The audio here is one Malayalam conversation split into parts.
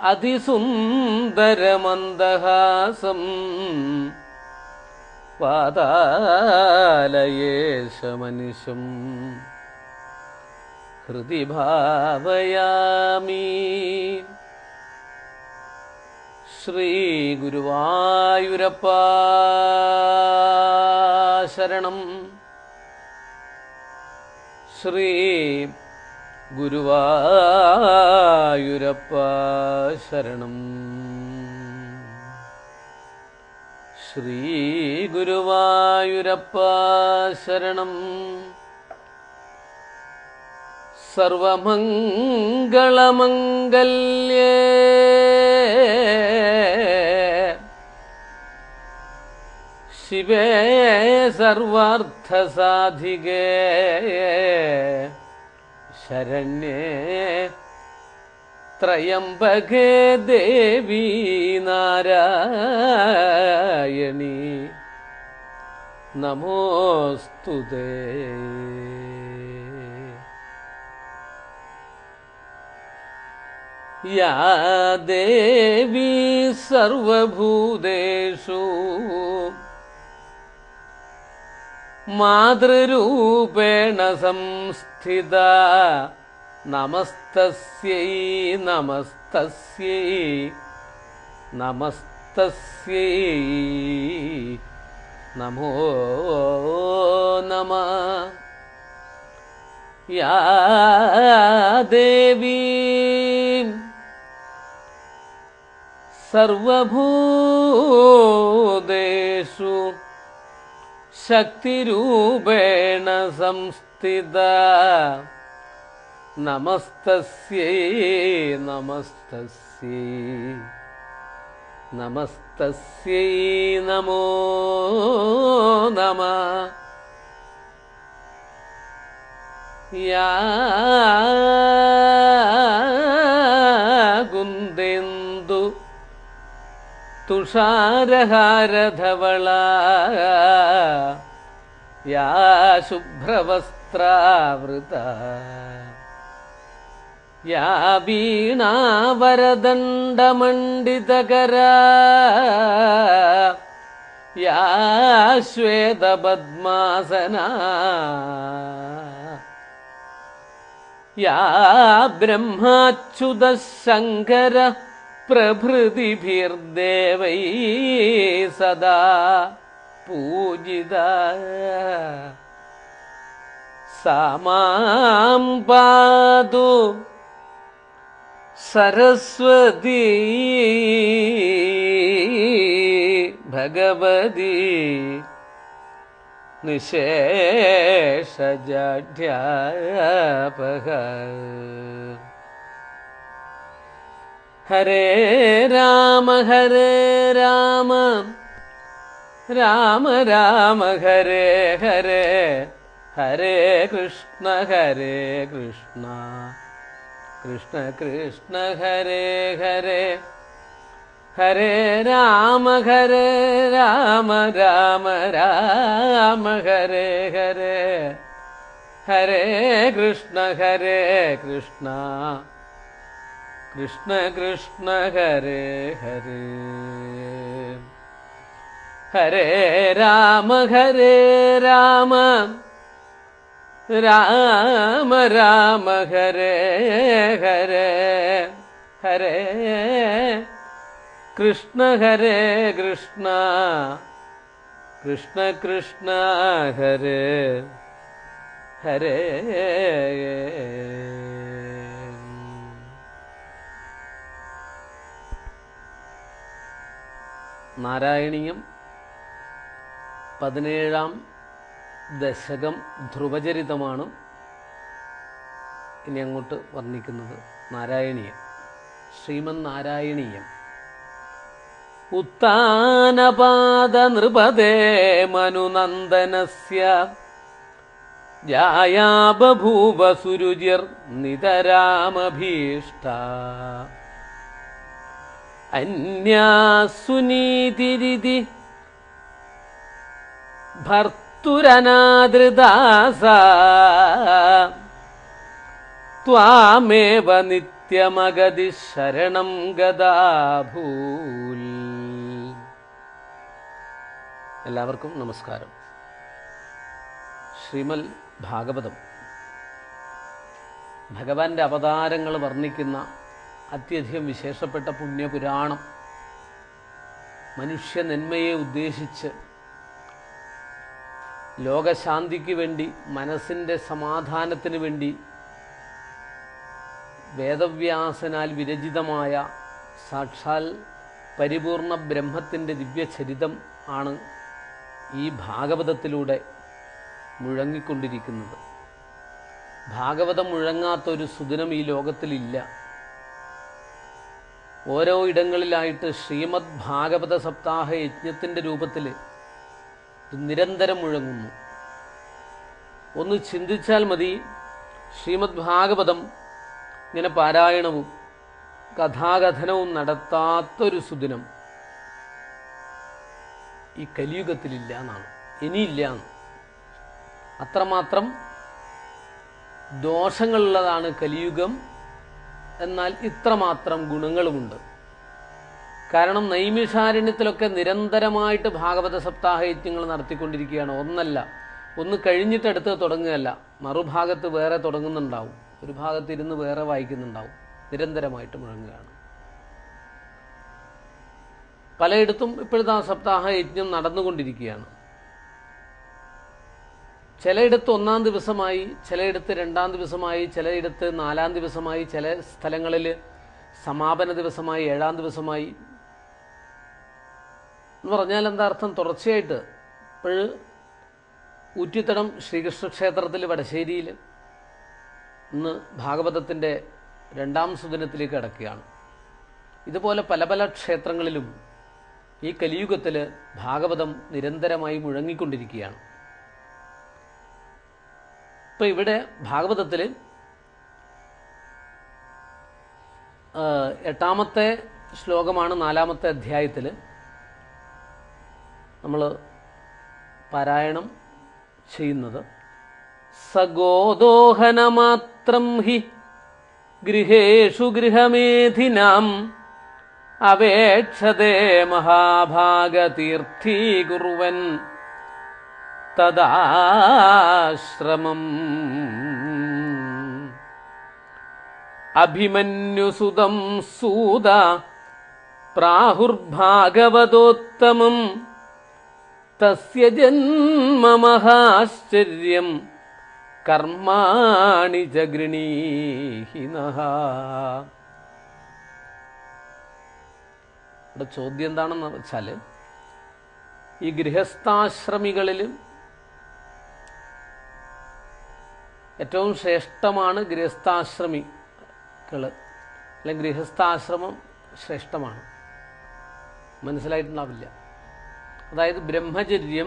അതിസുന്ദരമന്ദഹാസം പാതാലയേശമനിശം ഹൃദി ഭാവയാമി ശ്രീഗുരുവായൂരപ്പ ശരണം ശ്രീ ഗുരുവായൂരപ്പ ശരണം ശ്രീ ഗുരുവായൂരപ്പ ശരണം സർവമംഗളമംഗല്യേ ശിവേ സർവാർത്ഥസാധികേ ശരണ്യേ ത്രയംബകേ ദേവി നാരായണി നമോസ്തുതേ യാ ദേവി സർവഭൂതേഷു മാതൃരൂപേണ സംസ്ഥിത നമസ്തസ്യൈ നമസ്തസ്യൈ നമസ്തസ്യൈ നമോ നമ യാ ദേവി സർവഭൂതേഷു ശക്തിരൂപേണ സംസ്ഥിത നമസ്തസ്യൈ നമസ്തസ്യൈ നമസ്തസ്യൈ നമോ നമ യാ കുന്ദേന്ദു തുഷാരഹാരധവള യാ ശുഭ്രവസ്ത്രാവൃത യാ വീണാവരദണ്ഡമണ്ഡിതകര യാ ശ്വേതപദ്മാസന യാ ബ്രഹ്മാച്യുത ശങ്കര പ്രഭൃതിഭിർദേവൈ സദാ പൂജിത സാമാം പാതു സരസ്വതി ഭഗവതി നിശേഷജാഢ്യാപക ഹരേ രാമ ഹരേ രാമ രാമ രാമ ഹരേ ഹരേ ഹരേ കൃഷ്ണ ഹരേ കൃഷ്ണ കൃഷ്ണ കൃഷ്ണ ഹരേ ഹരേ ഹരേ രാമ ഹരേ രാമ രാമ രാമ ഹരേ ഹരേ ഹരേ കൃഷ്ണ ഹരേ കൃഷ്ണ കൃഷ്ണ കൃഷ്ണ ഹരേ ഹരേ ഹരേ രാമ ഹരേ രാമ രാമ രാമ ഹരേ ഹരേ ഹരേ കൃഷ്ണ ഹരേ കൃഷ്ണ കൃഷ്ണ കൃഷ്ണ ഹരേ ഹരേ നാരായണീയം പതിനേഴാം ദശകം ധ്രുവചരിതമാണ് ഇനി അങ്ങോട്ട് വർണ്ണിക്കുന്നത് നാരായണീയം ശ്രീമൻ നാരായണീയം ഉത്താനപാദ നൃപതേ മനുനന്ദനസ്യ ജായാ ബഭൂവ സുരുചിർ നിതരാമഭീഷ്ട അന്യാസുനീതിരിതി ഭർത്തുരനാദൃദാസ ത്വാമേവ നിത്യ നിത്യമഗതി ശരണം ഗതാഭൂൽ എല്ലാവർക്കും നമസ്കാരം ശ്രീമൽ ഭാഗവതം ഭഗവാന്റെ അവതാരങ്ങൾ വർണ്ണിക്കുന്ന അത്യധികം വിശേഷപ്പെട്ട പുണ്യപുരാണം മനുഷ്യ നന്മയെ ഉദ്ദേശിച്ച് ലോകശാന്തിക്ക് വേണ്ടി മനസ്സിൻ്റെ സമാധാനത്തിന് വേണ്ടി വേദവ്യാസനാൽ വിരചിതമായ സാക്ഷാൽ പരിപൂർണ ബ്രഹ്മത്തിൻ്റെ ദിവ്യചരിതം ആണ് ഈ ഭാഗവതത്തിലൂടെ മുഴങ്ങിക്കൊണ്ടിരിക്കുന്നത് ഭാഗവതം മുഴങ്ങാത്തൊരു സുദിനം ഈ ലോകത്തിലില്ല ഓരോ ഇടങ്ങളിലായിട്ട് ശ്രീമദ് ഭാഗവത സപ്താഹ യജ്ഞത്തിൻ്റെ രൂപത്തിൽ ഇത് നിരന്തരം മുഴങ്ങുന്നു ഒന്ന് ചിന്തിച്ചാൽ മതി ശ്രീമദ് ഭാഗവതം ഇങ്ങനെ പാരായണവും കഥാകഥനവും നടത്താത്തൊരു സുദിനം ഈ കലിയുഗത്തിലില്ല എന്നാണ് ഇനിയില്ല എന്ന് അത്രമാത്രം ദോഷങ്ങളുള്ളതാണ് കലിയുഗം എന്നാൽ ഇത്രമാത്രം ഗുണങ്ങളുമുണ്ട് കാരണം നൈമിഷാരണ്യത്തിലൊക്കെ നിരന്തരമായിട്ട് ഭാഗവത സപ്താഹ യജ്ഞങ്ങൾ നടത്തിക്കൊണ്ടിരിക്കുകയാണ് ഒന്നല്ല ഒന്ന് കഴിഞ്ഞിട്ട് അടുത്ത് തുടങ്ങുകയല്ല മറുഭാഗത്ത് വേറെ തുടങ്ങുന്നുണ്ടാവും ഒരു ഭാഗത്ത് ഇരുന്ന് വേറെ വായിക്കുന്നുണ്ടാവും നിരന്തരമായിട്ട് മുഴങ്ങുകയാണ് പലയിടത്തും ഇപ്പോഴത്തെ ആ സപ്താഹ യജ്ഞം നടന്നുകൊണ്ടിരിക്കുകയാണ് ചിലയിടത്ത് ഒന്നാം ദിവസമായി ചിലയിടത്ത് രണ്ടാം ദിവസമായി ചിലയിടത്ത് നാലാം ദിവസമായി ചില സ്ഥലങ്ങളിൽ സമാപന ദിവസമായി ഏഴാം ദിവസമായി എന്ന് പറഞ്ഞാൽ എന്താ അർത്ഥം തുടർച്ചയായിട്ട് ഇപ്പോൾ ഊറ്റിത്തടം ശ്രീകൃഷ്ണ ക്ഷേത്രത്തിൽ വടശ്ശേരിയിൽ ഇന്ന് ഭാഗവതത്തിൻ്റെ രണ്ടാം സുദിനത്തിലേക്ക് കടക്കുകയാണ് ഇതുപോലെ പല പല ക്ഷേത്രങ്ങളിലും ഈ കലിയുഗത്തിൽ ഭാഗവതം നിരന്തരമായി മുഴങ്ങിക്കൊണ്ടിരിക്കുകയാണ് ഇപ്പം ഇവിടെ ഭാഗവതത്തിൽ എട്ടാമത്തെ ശ്ലോകമാണ് നാലാമത്തെ അധ്യായത്തിൽ നമ്മൾ പാരായണം ചെയ്യുന്നത് സഗോദോഹനമാത്രം ഹി ഗൃഹേഷു ഗൃഹമേധിനാം അപേക്ഷതേ മഹാഭാഗതീർത്ഥീകുറുവൻ തദാശ്രമം അഭിമന്യുസുതം സൂത പ്രാഹുർഭാഗവതോത്തമം തസ്യ ജന്മമഹാശ്ചര്യം കർമാണി ജഗൃണീഹിനഃ ഇവിടെ ചോദ്യം എന്താണെന്ന് വെച്ചാൽ ഈ ഗൃഹസ്ഥാശ്രമികളിലും ഏറ്റവും ശ്രേഷ്ഠമാണ് ഗൃഹസ്ഥാശ്രമികൾ അല്ലെങ്കിൽ ഗൃഹസ്ഥാശ്രമം ശ്രേഷ്ഠമാണ് മനസ്സിലായിട്ടുണ്ടാവില്ല അതായത് ബ്രഹ്മചര്യം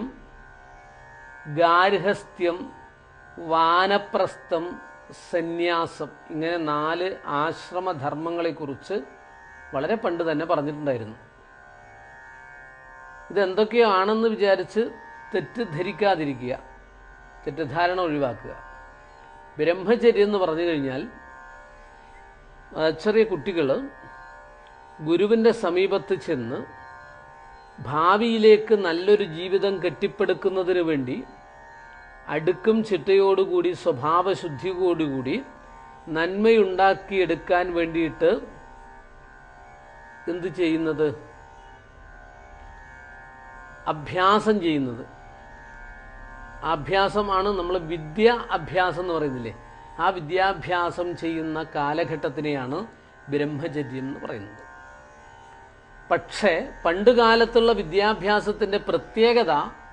ഗാർഹസ്ഥ്യം വാനപ്രസ്ഥം സന്യാസം ഇങ്ങനെ നാല് ആശ്രമധർമ്മങ്ങളെക്കുറിച്ച് വളരെ പണ്ട് തന്നെ പറഞ്ഞിട്ടുണ്ടായിരുന്നു ഇതെന്തൊക്കെയാണെന്ന് വിചാരിച്ച് തെറ്റിദ്ധരിക്കാതിരിക്കുക തെറ്റിദ്ധാരണ ഒഴിവാക്കുക ബ്രഹ്മചര്യം എന്ന് പറഞ്ഞു കഴിഞ്ഞാൽ ചെറിയ കുട്ടികൾ ഗുരുവിൻ്റെ സമീപത്ത് ചെന്ന് ഭാവിയിലേക്ക് നല്ലൊരു ജീവിതം കെട്ടിപ്പടുക്കുന്നതിന് വേണ്ടി അടുക്കും ചിട്ടയോടുകൂടി സ്വഭാവശുദ്ധിയോടുകൂടി നന്മയുണ്ടാക്കിയെടുക്കാൻ വേണ്ടിയിട്ട് എന്ത് ചെയ്യുന്നത് അഭ്യാസം ചെയ്യുന്നത് ആ അഭ്യാസമാണ് നമ്മൾ വിദ്യ അഭ്യാസം എന്ന് പറയുന്നില്ലേ ആ വിദ്യാഭ്യാസം ചെയ്യുന്ന കാലഘട്ടത്തിനെയാണ് ബ്രഹ്മചര്യം എന്ന് പറയുന്നത് പക്ഷേ പണ്ട് കാലത്തുള്ള വിദ്യാഭ്യാസത്തിൻ്റെ പ്രത്യേകത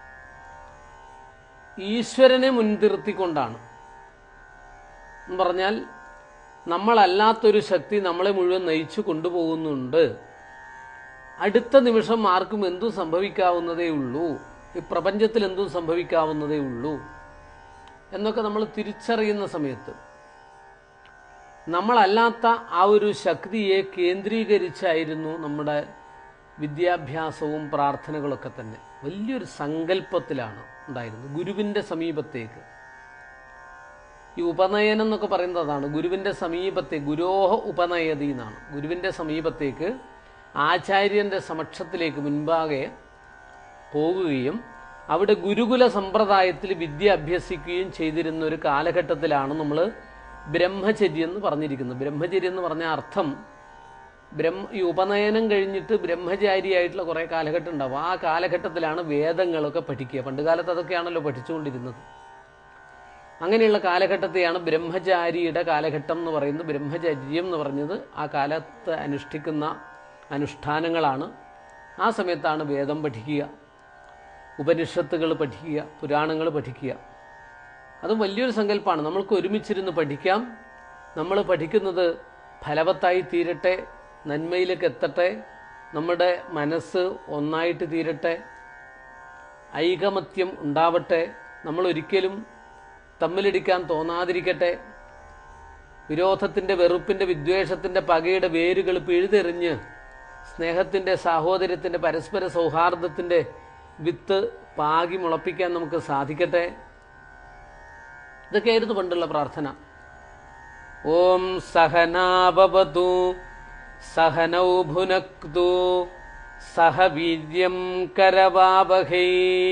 ഈശ്വരനെ മുൻനിർത്തിക്കൊണ്ടാണ് എന്ന് പറഞ്ഞാൽ നമ്മളല്ലാത്തൊരു ശക്തി നമ്മളെ മുഴുവൻ നയിച്ചു കൊണ്ടുപോകുന്നുണ്ട് അടുത്ത നിമിഷം ആർക്കും എന്തും സംഭവിക്കാവുന്നതേ ഉള്ളൂ ഈ പ്രപഞ്ചത്തിൽ എന്തും സംഭവിക്കാവുന്നതേ ഉള്ളൂ എന്നൊക്കെ നമ്മൾ തിരിച്ചറിയുന്ന സമയത്ത് നമ്മളല്ലാത്ത ആ ഒരു ശക്തിയെ കേന്ദ്രീകരിച്ചായിരുന്നു നമ്മുടെ വിദ്യാഭ്യാസവും പ്രാർത്ഥനകളൊക്കെ തന്നെ വലിയൊരു സങ്കല്പത്തിലാണ് ഉണ്ടായിരുന്നത് ഗുരുവിൻ്റെ സമീപത്തേക്ക് ഈ ഉപനയനം എന്നൊക്കെ പറയുന്നത് അതാണ് ഗുരുവിന്റെ സമീപത്തെ ഗുരോഹ ഉപനയതി എന്നാണ് ഗുരുവിന്റെ സമീപത്തേക്ക് ആചാര്യന്റെ സമക്ഷത്തിലേക്ക് മുൻപാകെ പോകുകയും അവിടെ ഗുരുകുല സമ്പ്രദായത്തിൽ വിദ്യ അഭ്യസിക്കുകയും ചെയ്തിരുന്ന ഒരു കാലഘട്ടത്തിലാണ് നമ്മൾ ബ്രഹ്മചര്യം എന്ന് പറഞ്ഞിരിക്കുന്നത് ബ്രഹ്മചര്യം എന്ന് പറഞ്ഞ അർത്ഥം ബ്രഹ്മ ഈ ഉപനയനം കഴിഞ്ഞിട്ട് ബ്രഹ്മചാരിയായിട്ടുള്ള കുറേ കാലഘട്ടം ഉണ്ടാവും ആ കാലഘട്ടത്തിലാണ് വേദങ്ങളൊക്കെ പഠിക്കുക പണ്ട് കാലത്ത് അതൊക്കെയാണല്ലോ പഠിച്ചുകൊണ്ടിരുന്നത് അങ്ങനെയുള്ള കാലഘട്ടത്തെയാണ് ബ്രഹ്മചാരിയുടെ കാലഘട്ടം എന്ന് പറയുന്നത് ബ്രഹ്മചര്യം എന്ന് പറഞ്ഞത് ആ കാലത്ത് അനുഷ്ഠിക്കുന്ന അനുഷ്ഠാനങ്ങളാണ് ആ സമയത്താണ് വേദം പഠിക്കുക ഉപനിഷത്തുകൾ പഠിക്കുക പുരാണങ്ങൾ പഠിക്കുക അതും വലിയൊരു സങ്കല്പമാണ് നമ്മൾക്ക് ഒരുമിച്ചിരുന്ന് പഠിക്കാം നമ്മൾ പഠിക്കുന്നത് ഫലവത്തായി തീരട്ടെ നന്മയിലേക്ക് എത്തട്ടെ നമ്മുടെ മനസ്സ് ഒന്നായിട്ട് തീരട്ടെ ഐകമത്യം ഉണ്ടാവട്ടെ നമ്മൾ ഒരിക്കലും തമ്മിലിടിക്കാൻ തോന്നാതിരിക്കട്ടെ വിരോധത്തിൻ്റെ വെറുപ്പിൻ്റെ വിദ്വേഷത്തിൻ്റെ പകയുടെ വേരുകൾ പിഴുതെറിഞ്ഞ് സ്നേഹത്തിൻ്റെ സാഹോദര്യത്തിൻ്റെ പരസ്പര സൗഹാർദ്ദത്തിൻ്റെ വിത്ത് പാകി മുളപ്പിക്കാൻ നമുക്ക് സാധിക്കട്ടെ ഇതൊക്കെയായിരുന്നു പണ്ടുള്ള പ്രാർത്ഥന ഓം സഹനാഭവതു സഹനൗ ഭുനക്തു സഹ വീര്യം കരവാവഹൈ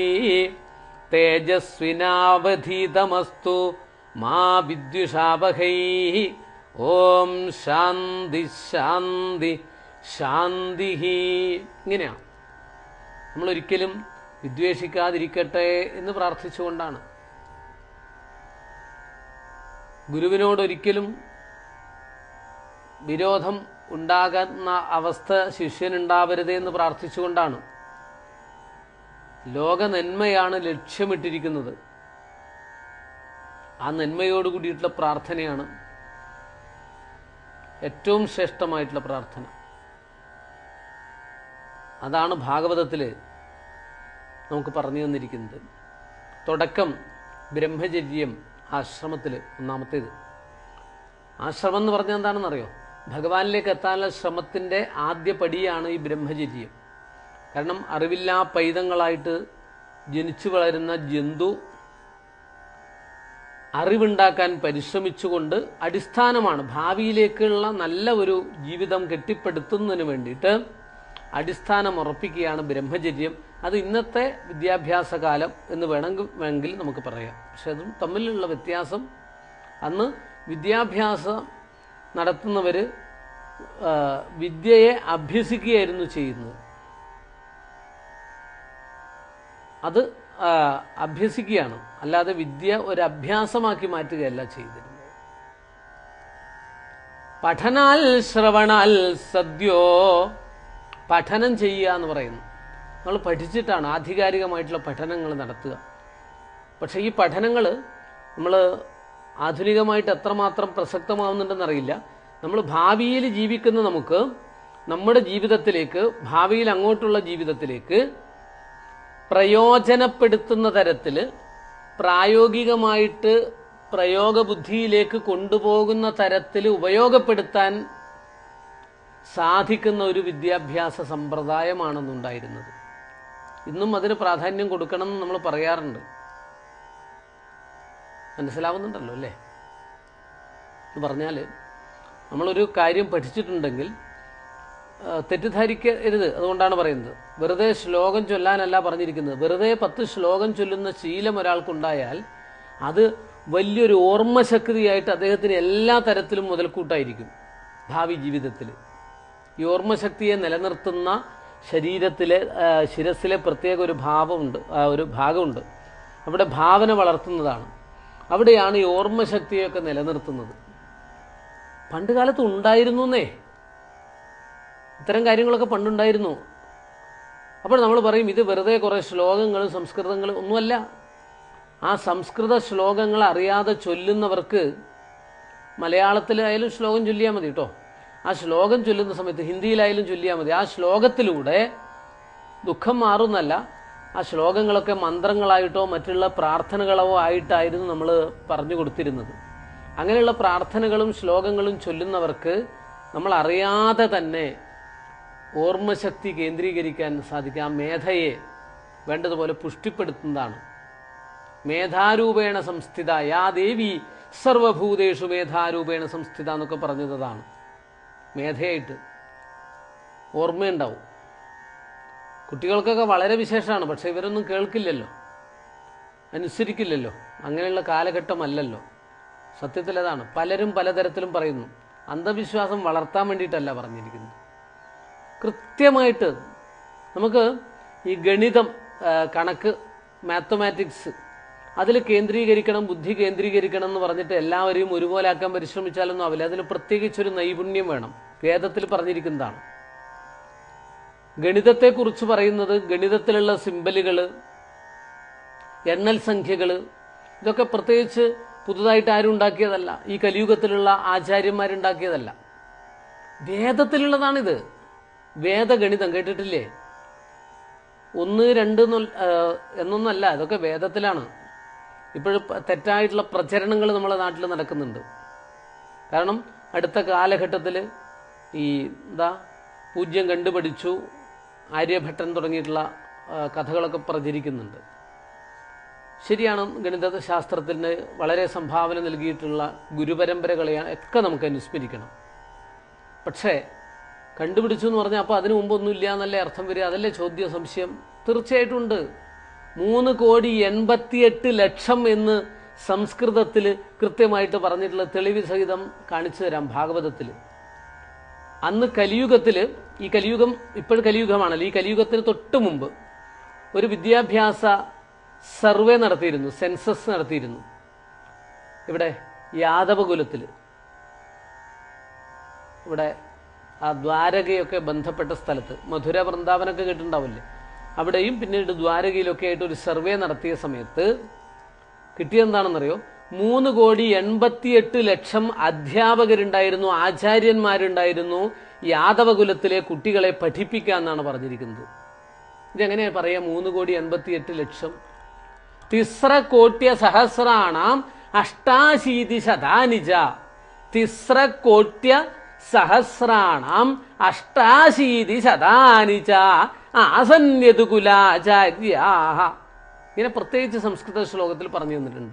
തേജസ്വിനാവധീതമസ്തു മാ വിദ്യുഷാവഹൈ ഓം ശാന്തി ശാന്തി ശാന്തി ഇങ്ങനെയാണ് നമ്മൾ ഒരിക്കലും വിദ്വേഷിക്കാതിരിക്കട്ടെ എന്ന് പ്രാർത്ഥിച്ചുകൊണ്ടാണ് ഗുരുവിനോട് ഒരിക്കലും വിരോധം ഉണ്ടാകുന്ന അവസ്ഥ ശിഷ്യനുണ്ടാവരുതേ എന്ന് പ്രാർത്ഥിച്ചുകൊണ്ടാണ് ലോക നന്മയാണ് ലക്ഷ്യമിട്ടിരിക്കുന്നത് ആ നന്മയോട് കൂടിയിട്ടുള്ള പ്രാർത്ഥനയാണ് ഏറ്റവും ശ്രേഷ്ഠമായിട്ടുള്ള പ്രാർത്ഥന അതാണ് ഭാഗവതത്തിൽ നമുക്ക് പറഞ്ഞു തന്നിരിക്കുന്നത് തുടക്കം ബ്രഹ്മചര്യം ആശ്രമത്തിൽ ഒന്നാമത്തേത് ആശ്രമം എന്ന് പറഞ്ഞാൽ എന്താണെന്നറിയോ ഭഗവാനിലേക്ക് എത്താനുള്ള ശ്രമത്തിൻ്റെ ആദ്യ പടിയാണ് ഈ ബ്രഹ്മചര്യം കാരണം അറിവില്ലാ പൈതങ്ങളായിട്ട് ജനിച്ചു വളരുന്ന ജന്തു അറിവുണ്ടാക്കാൻ പരിശ്രമിച്ചുകൊണ്ട് അടിസ്ഥാനമാണ് ഭാവിയിലേക്കുള്ള നല്ല ഒരു ജീവിതം കെട്ടിപ്പടുത്തുന്നതിന് വേണ്ടിയിട്ട് അടിസ്ഥാനം ഉറപ്പിക്കുകയാണ് ബ്രഹ്മചര്യം അത് ഇന്നത്തെ വിദ്യാഭ്യാസ കാലം എന്ന് വേണമെങ്കിൽ വേണമെങ്കിൽ നമുക്ക് പറയാം പക്ഷെ അതും തമ്മിലുള്ള വ്യത്യാസം അന്ന് വിദ്യാഭ്യാസം നടത്തുന്നവർ വിദ്യയെ അഭ്യസിക്കുകയായിരുന്നു ചെയ്യുന്നത് അത് ആ, അഭ്യസിക്കുകയാണ് അല്ലാതെ വിദ്യ ഒരു അഭ്യാസമാക്കി മാറ്റുകയല്ല ചെയ്തിരുന്നത് പഠനാൽ ശ്രവണാൽ സദ്യോ പഠനം ചെയ്യുക എന്ന് പറയുന്നു നമ്മൾ പഠിച്ചിട്ടാണ് ആധികാരികമായിട്ടുള്ള പഠനങ്ങൾ നടത്തുക പക്ഷേ ഈ പഠനങ്ങൾ നമ്മൾ ആധുനികമായിട്ട് എത്രമാത്രം പ്രസക്തമാവുന്നുണ്ടെന്നറിയില്ല നമ്മൾ ഭാവിയിൽ ജീവിക്കുന്ന നമുക്ക് നമ്മുടെ ജീവിതത്തിലേക്ക് ഭാവിയിൽ അങ്ങോട്ടുള്ള ജീവിതത്തിലേക്ക് പ്രയോജനപ്പെടുത്തുന്ന തരത്തിൽ പ്രായോഗികമായിട്ട് പ്രയോഗബുദ്ധിയിലേക്ക് കൊണ്ടുപോകുന്ന തരത്തിൽ ഉപയോഗപ്പെടുത്താൻ സാധിക്കുന്ന ഒരു വിദ്യാഭ്യാസ സമ്പ്രദായമാണെന്നുണ്ടായിരുന്നത് ഇന്നും അതിന് പ്രാധാന്യം കൊടുക്കണം എന്ന് നമ്മൾ പറയാറുണ്ട് മനസ്സിലാവുന്നുണ്ടല്ലോ അല്ലേ എന്ന് പറഞ്ഞാൽ നമ്മളൊരു കാര്യം പഠിച്ചിട്ടുണ്ടെങ്കിൽ ആ, തെറ്റിദ്ധരിക്കരുത് അതുകൊണ്ടാണ് പറയുന്നത് വെറുതെ ശ്ലോകം ചൊല്ലാനല്ല പറഞ്ഞിരിക്കുന്നത് വെറുതെ പത്ത് ശ്ലോകം ചൊല്ലുന്ന ശീലം ഒരാൾക്കുണ്ടായാൽ അത് വലിയൊരു ഓർമ്മശക്തിയായിട്ട് അദ്ദേഹത്തിന് എല്ലാ തരത്തിലും മുതൽക്കൂട്ടായിരിക്കും ഭാവി ജീവിതത്തിൽ ഈ ഓർമ്മശക്തിയെ നിലനിർത്തുന്ന ശരീരത്തിലെ ആ, ശിരസിലെ പ്രത്യേക ഒരു ഭാവമുണ്ട് ആ, ഒരു ഭാഗമുണ്ട് അവിടെ ഭാവന വളർത്തുന്നതാണ് അവിടെയാണ് ഈ ഓർമ്മശക്തിയൊക്കെ നിലനിർത്തുന്നത് പണ്ട് കാലത്ത് ഉണ്ടായിരുന്നു എന്നേ ഇത്തരം കാര്യങ്ങളൊക്കെ പണ്ടുണ്ടായിരുന്നു അപ്പോൾ നമ്മൾ പറയും ഇത് വെറുതെ കുറേ ശ്ലോകങ്ങളും സംസ്കൃതങ്ങളും ഒന്നുമല്ല ആ സംസ്കൃത ശ്ലോകങ്ങൾ അറിയാതെ ചൊല്ലുന്നവർക്ക് മലയാളത്തിലായാലും ശ്ലോകം ചൊല്ലിയാൽ മതി കേട്ടോ ആ ശ്ലോകം ചൊല്ലുന്ന സമയത്ത് ഹിന്ദിയിലായാലും ചൊല്ലിയാൽ മതി ആ ശ്ലോകത്തിലൂടെ ദുഃഖം മാറുന്നല്ല ആ ശ്ലോകങ്ങളൊക്കെ മന്ത്രങ്ങളായിട്ടോ മറ്റുള്ള പ്രാർത്ഥനകളോ ആയിട്ടായിരുന്നു നമ്മൾ പറഞ്ഞു കൊടുത്തിരുന്നത് അങ്ങനെയുള്ള പ്രാർത്ഥനകളും ശ്ലോകങ്ങളും ചൊല്ലുന്നവർക്ക് നമ്മൾ അറിയാതെ തന്നെ ഓർമ്മശക്തി കേന്ദ്രീകരിക്കാൻ സാധിക്കും ആ മേധയെ വേണ്ടതുപോലെ പുഷ്ടിപ്പെടുത്തുന്നതാണ് മേധാരൂപേണ സംസ്ഥിത യാ ദേവി സർവഭൂതേഷു മേധാരൂപേണ സംസ്ഥിത എന്നൊക്കെ പറഞ്ഞതാണ് മേധയായിട്ട് ഓർമ്മയുണ്ടാവും കുട്ടികൾക്കൊക്കെ വളരെ വിശേഷമാണ് പക്ഷെ ഇവരൊന്നും കേൾക്കില്ലല്ലോ അനുസരിക്കില്ലല്ലോ അങ്ങനെയുള്ള കാലഘട്ടമല്ലല്ലോ സത്യത്തിൽ അതാണ് പലരും പലതരത്തിലും പറയുന്നു അന്ധവിശ്വാസം വളർത്താൻ വേണ്ടിയിട്ടല്ല പറഞ്ഞിരിക്കുന്നത് കൃത്യമായിട്ട് നമുക്ക് ഈ ഗണിതം ആ, കണക്ക് മാത്തമാറ്റിക്സ് അതിൽ കേന്ദ്രീകരിക്കണം ബുദ്ധി കേന്ദ്രീകരിക്കണം എന്ന് പറഞ്ഞിട്ട് എല്ലാവരെയും ഒരുപോലെ ആക്കാൻ പരിശ്രമിച്ചാലൊന്നും ആവില്ല അതിന് പ്രത്യേകിച്ചൊരു നൈപുണ്യം വേണം വേദത്തിൽ പറഞ്ഞിരിക്കുന്നതാണ് ഗണിതത്തെക്കുറിച്ച് പറയുന്നത് ഗണിതത്തിലുള്ള സിമ്പലുകൾ എണ്ണൽ സംഖ്യകൾ ഇതൊക്കെ പ്രത്യേകിച്ച് പുതുതായിട്ട് ആരും ഉണ്ടാക്കിയതല്ല ഈ കലിയുഗത്തിലുള്ള ആചാര്യന്മാരുണ്ടാക്കിയതല്ല വേദത്തിലുള്ളതാണിത് വേദഗണിതം കേട്ടിട്ടില്ലേ ഒന്ന് രണ്ട് എന്നൊ- ആ, എന്നൊന്നല്ല ഇതൊക്കെ വേദത്തിലാണ് ഇപ്പോഴും തെറ്റായിട്ടുള്ള പ്രചരണങ്ങൾ നമ്മളെ നാട്ടിൽ നടക്കുന്നുണ്ട് കാരണം അടുത്ത കാലഘട്ടത്തിൽ ഈ എന്താ പൂജ്യം കണ്ടുപഠിച്ചു ആര്യഭട്ടൻ തുടങ്ങിയിട്ടുള്ള ആ, കഥകളൊക്കെ പ്രചരിക്കുന്നുണ്ട് ശരിയാണ് ഗണിത ശാസ്ത്രത്തിന് വളരെ സംഭാവന നൽകിയിട്ടുള്ള ഗുരുപരമ്പരകളെ ഒക്കെ നമുക്ക് അനുസ്മരിക്കണം പക്ഷേ കണ്ടുപിടിച്ചു എന്ന് പറഞ്ഞാൽ അപ്പോൾ അതിനു മുമ്പൊന്നും ഇല്ല എന്നല്ലേ അർത്ഥം വരിക അതല്ലേ ചോദ്യം സംശയം തീർച്ചയായിട്ടും ഉണ്ട് മൂന്ന് കോടി എൺപത്തിയെട്ട് ലക്ഷം എന്ന് സംസ്കൃതത്തിൽ കൃത്യമായിട്ട് പറഞ്ഞിട്ടുള്ള തെളിവ് സഹിതം കാണിച്ചു തരാം ഭാഗവതത്തിൽ അന്ന് കലിയുഗത്തിൽ ഈ കലിയുഗം ഇപ്പോഴും കലിയുഗമാണല്ലോ ഈ കലിയുഗത്തിന് തൊട്ട് മുമ്പ് ഒരു വിദ്യാഭ്യാസ സർവേ നടത്തിയിരുന്നു സെൻസസ് നടത്തിയിരുന്നു ഇവിടെ യാദവകുലത്തിൽ ഇവിടെ ആ ദ്വാരകയൊക്കെ ബന്ധപ്പെട്ട സ്ഥലത്ത് മധുര വൃന്ദാവനമൊക്കെ കേട്ടിട്ടുണ്ടാവില്ലേ അവിടെയും പിന്നീട് ദ്വാരകയിലൊക്കെ ആയിട്ട് ഒരു സർവേ നടത്തിയ സമയത്ത് കിട്ടിയെന്താണെന്നറിയോ മൂന്ന് കോടി എൺപത്തിയെട്ട് ലക്ഷം അധ്യാപകരുണ്ടായിരുന്നു ആചാര്യന്മാരുണ്ടായിരുന്നു യാദവകുലത്തിലെ കുട്ടികളെ പഠിപ്പിക്കാന്നാണ് പറഞ്ഞിരിക്കുന്നത് ഇതെങ്ങനെയാ പറയാ മൂന്ന് കോടി എൺപത്തിയെട്ട് ലക്ഷം തിസ്ര കോട്യ സഹസ്രാണാം അഷ്ടാശീതി ശതാനിജ തിസ്ര കോട്യ സഹസ്രാണാം അഷ്ടാശീതി ശതാനിജ ആസന്യതു കുലാചാര്യാഹ ഇങ്ങനെ പ്രത്യേകിച്ച് സംസ്കൃത ശ്ലോകത്തിൽ പറഞ്ഞു തന്നിട്ടുണ്ട്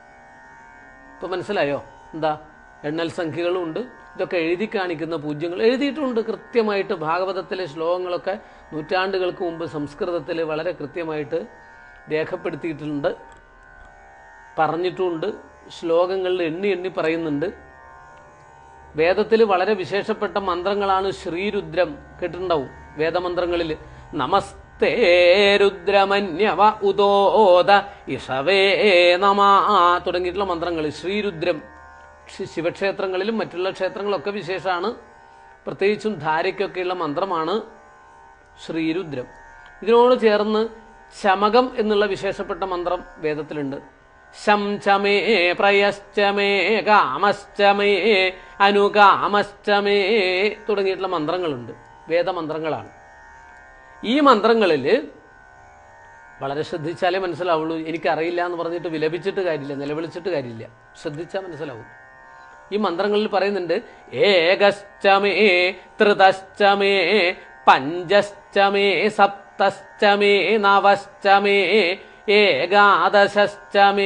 ഇപ്പൊ മനസ്സിലായോ എന്താ എണ്ണൽ സംഖ്യകളും ഉണ്ട് ഇതൊക്കെ എഴുതി കാണിക്കുന്ന പൂജ്യങ്ങൾ എഴുതിയിട്ടുണ്ട് കൃത്യമായിട്ട് ഭാഗവതത്തിലെ ശ്ലോകങ്ങളൊക്കെ നൂറ്റാണ്ടുകൾക്ക് മുമ്പ് സംസ്കൃതത്തിൽ വളരെ കൃത്യമായിട്ട് രേഖപ്പെടുത്തിയിട്ടുണ്ട് പറഞ്ഞിട്ടുമുണ്ട് ശ്ലോകങ്ങളിൽ എണ്ണി എണ്ണി പറയുന്നുണ്ട് വേദത്തിൽ വളരെ വിശേഷപ്പെട്ട മന്ത്രങ്ങളാണ് ശ്രീരുദ്രം കേട്ടിട്ടുണ്ടാവും വേദമന്ത്രങ്ങളിൽ നമസ്തേ രുദ്രമന്യവ ഉദോദ ഇഷവേ നമാ തുടങ്ങിയിട്ടുള്ള മന്ത്രങ്ങൾ ശ്രീരുദ്രം ശി- ശിവക്ഷേത്രങ്ങളിലും മറ്റുള്ള ക്ഷേത്രങ്ങളൊക്കെ വിശേഷമാണ് പ്രത്യേകിച്ചും ധാരയ്ക്കൊക്കെയുള്ള മന്ത്രമാണ് ശ്രീരുദ്രം ഇതിനോട് ചേർന്ന് ചമകം എന്നുള്ള വിശേഷപ്പെട്ട മന്ത്രം വേദത്തിലുണ്ട് ശം ചമേ പ്രയശ്ചമേ കാമശ്ചമേ അനുകാമശ്ചമേ തുടങ്ങിയിട്ടുള്ള മന്ത്രങ്ങളുണ്ട് വേദമന്ത്രങ്ങളാണ് ഈ മന്ത്രങ്ങളിൽ വളരെ ശ്രദ്ധിച്ചാലേ മനസ്സിലാവുള്ളൂ എനിക്കറിയില്ല എന്ന് പറഞ്ഞിട്ട് വിലപിച്ചിട്ട് കാര്യമില്ല നിലവിളിച്ചിട്ട് കാര്യമില്ല ശ്രദ്ധിച്ചാൽ മനസ്സിലാവും ഈ മന്ത്രങ്ങളിൽ പറയുന്നുണ്ട് ഏകശ്ചമേ ത്രിതശ്ചമേ പഞ്ചശ്ചമേ സപ്തശ്ചമേ നവശ്ചമേ ഏകാദശശ്ചമേ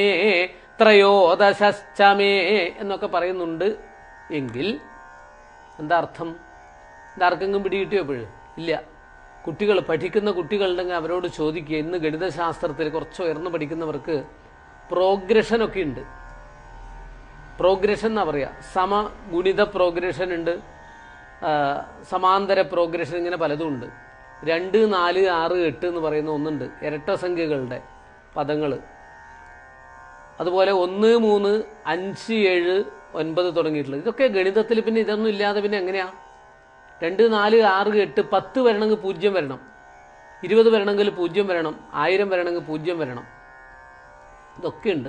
ത്രയോദശശ്ചമേ എന്നൊക്കെ പറയുന്നുണ്ട് എങ്കിൽ എന്താ അർത്ഥം ഇതാർക്കെങ്കിലും പിടികിട്ടിയോ ഇപ്പോഴും ഇല്ല കുട്ടികൾ പഠിക്കുന്ന കുട്ടികളുണ്ടെങ്കിൽ അവരോട് ചോദിക്കുക ഇന്ന് ഗണിതശാസ്ത്രത്തിൽ കുറച്ച് ഉയർന്നു പഠിക്കുന്നവർക്ക് പ്രോഗ്രഷനൊക്കെ ഉണ്ട് പ്രോഗ്രഷൻ എന്നാ പറയുക സമഗുണിത പ്രോഗ്രഷൻ ഉണ്ട് ആ, സമാന്തര പ്രോഗ്രഷൻ ഇങ്ങനെ പലതും ഉണ്ട് രണ്ട് നാല് ആറ് എട്ട് എന്ന് പറയുന്ന ഒന്നുണ്ട് ഇരട്ട സംഖ്യകളുടെ പദങ്ങൾ അതുപോലെ ഒന്ന് മൂന്ന് അഞ്ച് ഏഴ് ഒൻപത് തുടങ്ങിയിട്ടുള്ളത് ഇതൊക്കെ ഗണിതത്തിൽ പിന്നെ ഇതൊന്നും ഇല്ലാതെ പിന്നെ എങ്ങനെയാ രണ്ട് നാല് ആറ് എട്ട് പത്ത് വരണമെങ്കിൽ പൂജ്യം വരണം ഇരുപത് വരണമെങ്കിൽ പൂജ്യം വരണം ആയിരം വരണമെങ്കിൽ പൂജ്യം വരണം ഇതൊക്കെ ഉണ്ട്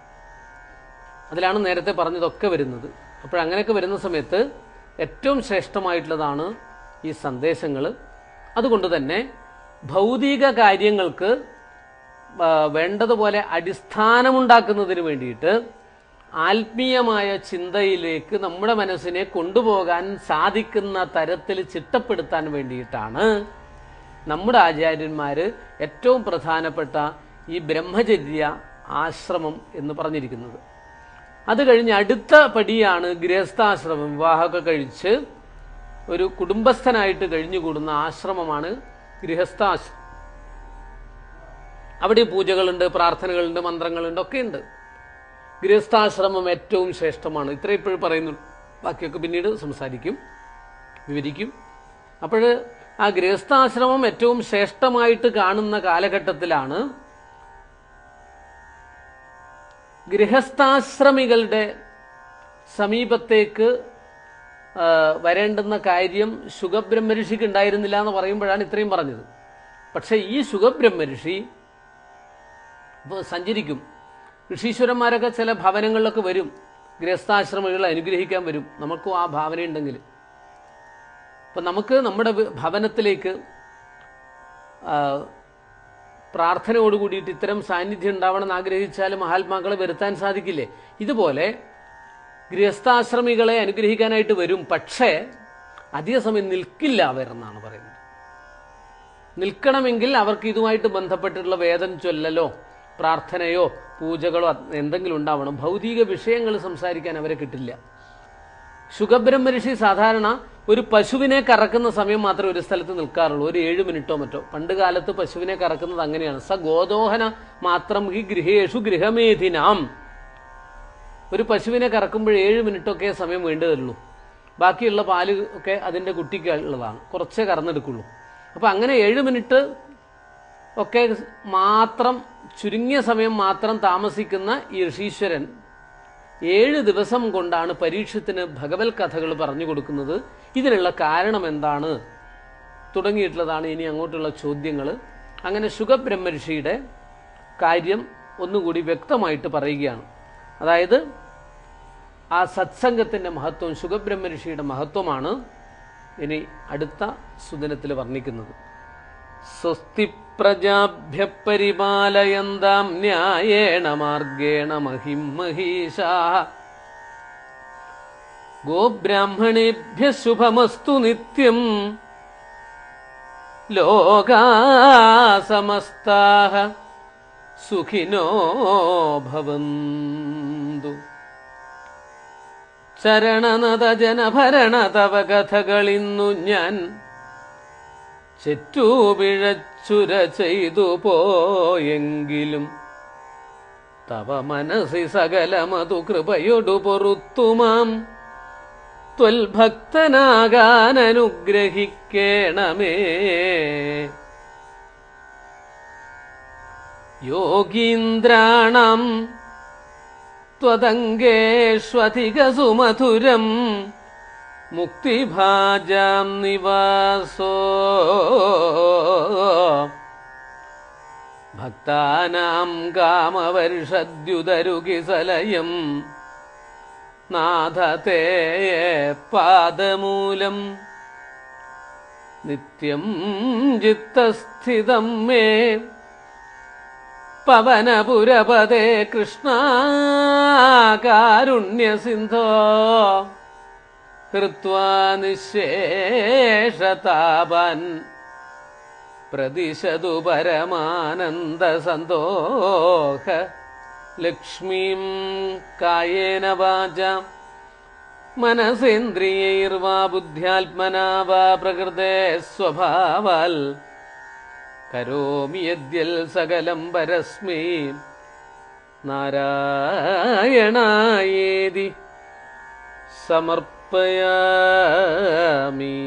അതിലാണ് നേരത്തെ പറഞ്ഞതൊക്കെ വരുന്നത് അപ്പോൾ അങ്ങനെയൊക്കെ വരുന്ന സമയത്ത് ഏറ്റവും ശ്രേഷ്ഠമായിട്ടുള്ളതാണ് ഈ സന്ദേശങ്ങൾ അതുകൊണ്ട് തന്നെ ഭൗതിക കാര്യങ്ങൾക്ക് ആ, വേണ്ടതുപോലെ അടിസ്ഥാനമുണ്ടാക്കുന്നതിന് വേണ്ടിയിട്ട് ആത്മീയമായ ചിന്തയിലേക്ക് നമ്മുടെ മനസ്സിനെ കൊണ്ടുപോകാൻ സാധിക്കുന്ന തരത്തിൽ ചിട്ടപ്പെടുത്താൻ വേണ്ടിയിട്ടാണ് നമ്മുടെ ആചാര്യന്മാർ ഏറ്റവും പ്രധാനപ്പെട്ട ഈ ബ്രഹ്മചര്യ ആശ്രമം എന്ന് പറഞ്ഞിരിക്കുന്നത് അത് കഴിഞ്ഞ് അടുത്ത പടിയാണ് ഗൃഹസ്ഥാശ്രമം വിവാഹമൊക്കെ കഴിച്ച് ഒരു കുടുംബസ്ഥനായിട്ട് കഴിഞ്ഞുകൂടുന്ന ആശ്രമമാണ് ഗൃഹസ്ഥാശ്രമം അവിടെ പൂജകളുണ്ട് പ്രാർത്ഥനകളുണ്ട് മന്ത്രങ്ങളുണ്ട് ഒക്കെ ഉണ്ട് ഗൃഹസ്ഥാശ്രമം ഏറ്റവും ശ്രേഷ്ഠമാണ് ഇത്ര ഇപ്പോഴും പറയുന്നു ബാക്കിയൊക്കെ പിന്നീട് സംസാരിക്കും വിവരിക്കും അപ്പോൾ ആ ഗൃഹസ്ഥാശ്രമം ഏറ്റവും ശ്രേഷ്ഠമായിട്ട് കാണുന്ന കാലഘട്ടത്തിലാണ് ഗൃഹസ്ഥാശ്രമികളുടെ സമീപത്തേക്ക് ആ, വരേണ്ടുന്ന കാര്യം ശുഖബ്രഹ്മഋഷിക്ക് ഉണ്ടായിരുന്നില്ല എന്ന് പറയുമ്പോഴാണ് ഇത്രയും പറഞ്ഞത് പക്ഷേ ഈ ശുഖബ്രഹ്മഋഷി ഇപ്പോൾ സഞ്ചരിക്കും ഋഷീശ്വരന്മാരൊക്കെ ചില ഭവനങ്ങളിലൊക്കെ വരും ഗൃഹസ്ഥാശ്രമികളെ അനുഗ്രഹിക്കാൻ വരും നമുക്കും ആ ഭാവനയുണ്ടെങ്കിൽ അപ്പം നമുക്ക് നമ്മുടെ വി- ഭവനത്തിലേക്ക് ആ, പ്രാർത്ഥനയോട് കൂടിയിട്ട് ഇത്തരം സാന്നിധ്യം ഉണ്ടാവണമെന്ന് ആഗ്രഹിച്ചാൽ മഹാത്മാക്കളെ വരുത്താൻ സാധിക്കില്ലേ ഇതുപോലെ ഗൃഹസ്ഥാശ്രമികളെ അനുഗ്രഹിക്കാനായിട്ട് വരും പക്ഷേ അധിക സമയം നിൽക്കില്ല അവരെന്നാണ് പറയുന്നത് നിൽക്കണമെങ്കിൽ അവർക്ക് ഇതുമായിട്ട് ബന്ധപ്പെട്ടിട്ടുള്ള വേദം ചൊല്ലലോ പ്രാർത്ഥനയോ പൂജകളോ അത് എന്തെങ്കിലും ഉണ്ടാവണം ഭൗതിക വിഷയങ്ങൾ സംസാരിക്കാൻ അവരെ കിട്ടില്ല ശുഖബ്രഹ്മഋഷി സാധാരണ ഒരു പശുവിനെ കറക്കുന്ന സമയം മാത്രമേ ഒരു സ്ഥലത്ത് നിൽക്കാറുള്ളൂ ഒരു ഏഴ് മിനിറ്റോ മറ്റോ പണ്ട് കാലത്ത് പശുവിനെ കറക്കുന്നത് അങ്ങനെയാണ് സ ഗോദോഹന മാത്രം ഹി ഗൃഹേഷു ഗൃഹമേധിനാം ഒരു പശുവിനെ കറക്കുമ്പോൾ ഏഴ് മിനിറ്റൊക്കെ സമയം വേണ്ടതുള്ളൂ ബാക്കിയുള്ള പാല് ഒക്കെ അതിൻ്റെ കുട്ടിക്ക് ഉള്ളതാണ് കുറച്ചേ കറന്നെടുക്കുള്ളൂ അപ്പോൾ അങ്ങനെ ഏഴ് മിനിറ്റ് ഒക്കെ മാത്രം ചുരുങ്ങിയ സമയം മാത്രം താമസിക്കുന്ന ഈ ഋഷീശ്വരൻ ഏഴ് ദിവസം കൊണ്ടാണ് പരീക്ഷത്തിന് ഭഗവത് കഥകൾ പറഞ്ഞു കൊടുക്കുന്നത് ഇതിനുള്ള കാരണം എന്താണ് തുടങ്ങിയിട്ടുള്ളതാണ് ഇനി അങ്ങോട്ടുള്ള ചോദ്യങ്ങൾ അങ്ങനെ ശുഖബ്രഹ്മഋഷിയുടെ കാര്യം ഒന്നുകൂടി വ്യക്തമായിട്ട് പറയുകയാണ് അതായത് ആ സത്സംഗത്തിൻ്റെ മഹത്വം ശുഖബ്രഹ്മഋഷിയുടെ മഹത്വമാണ് ഇനി അടുത്ത സുദിനത്തിൽ വർണ്ണിക്കുന്നത് സ്വസ്തി പ്രജാഭ്യ പരിപാലയന്താം ന്യായേണ മാർഗേണ മഹിം മഹീഷാ ഗോബ്രാഹ്മണേഭ്യ ശുഭമസ്തു നിത്യം ലോകാ സമസ്താഃ സുഖിനോ ഭവന്തു ചരണനത ജനഭരണ തവ കഥകളിന്നു ഞാൻ ചെറ്റൂപിഴച്ചുര ചെയ്തു പോയെങ്കിലും തവ മനസ്സി സകലമതു കൃപയൊടു പൊറുത്തുമാം ത്വൽഭക്തനാകാനനുഗ്രഹിക്കേണമേ യോഗീന്ദ്രാണം त्वदङ्गेष्वधिकसुमधुरम् मुक्तिभाजाम् निवासो भक्तानाम् कामवर्षद्युदरुकिसलयम् नाथ ते पादमूलम् नित्यम् चित्तस्थितम् मे പവനപുരപദേ കൃഷ്ണ കാരുണ്യസിന്ധോ ഹൃത്വാ നിശേഷതാപൻ പ്രതിശതു പരമാനന്ദ സന്തോഹ ലക്ഷ്മീം കായേന വാച മനസേന്ദ്രിയൈർവാ ബുദ്ധ്യാത്മനാ വാ പ്രകൃതേ സ്വഭാവാൽ കരോമി യദ്യൽ സകലം പരസ്മൈ നാരായണായേതി സമർപ്പയാമി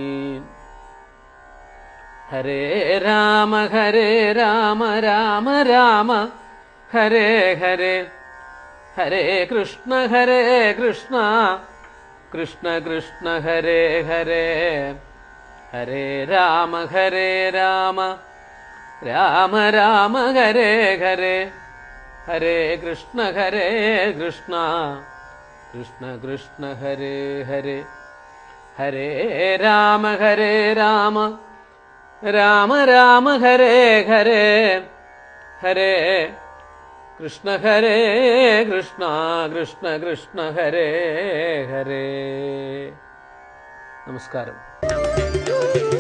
ഹരേ രാമ ഹരേ രാമ രാമ രാമ ഹരേ ഹരേ ഹരേ കൃഷ്ണ ഹരേ കൃഷ്ണ കൃഷ്ണ കൃഷ്ണ ഹരേ ഹരേ ഹരേ രാമ ഹരേ രാമ രാമ രാമ ഹരേ ഹരേ ഹരേ കൃഷ്ണ ഹരേ കൃഷ്ണ കൃഷ്ണ കൃഷ്ണ ഹരേ ഹരേ ഹരേ രാമ ഹരേ രാമ രാമ രാമ ഹരേ ഹരേ ഹരേ കൃഷ്ണ ഹരേ കൃഷ്ണ കൃഷ്ണ കൃഷ്ണ ഹരേ ഹരേ നമസ്കാരം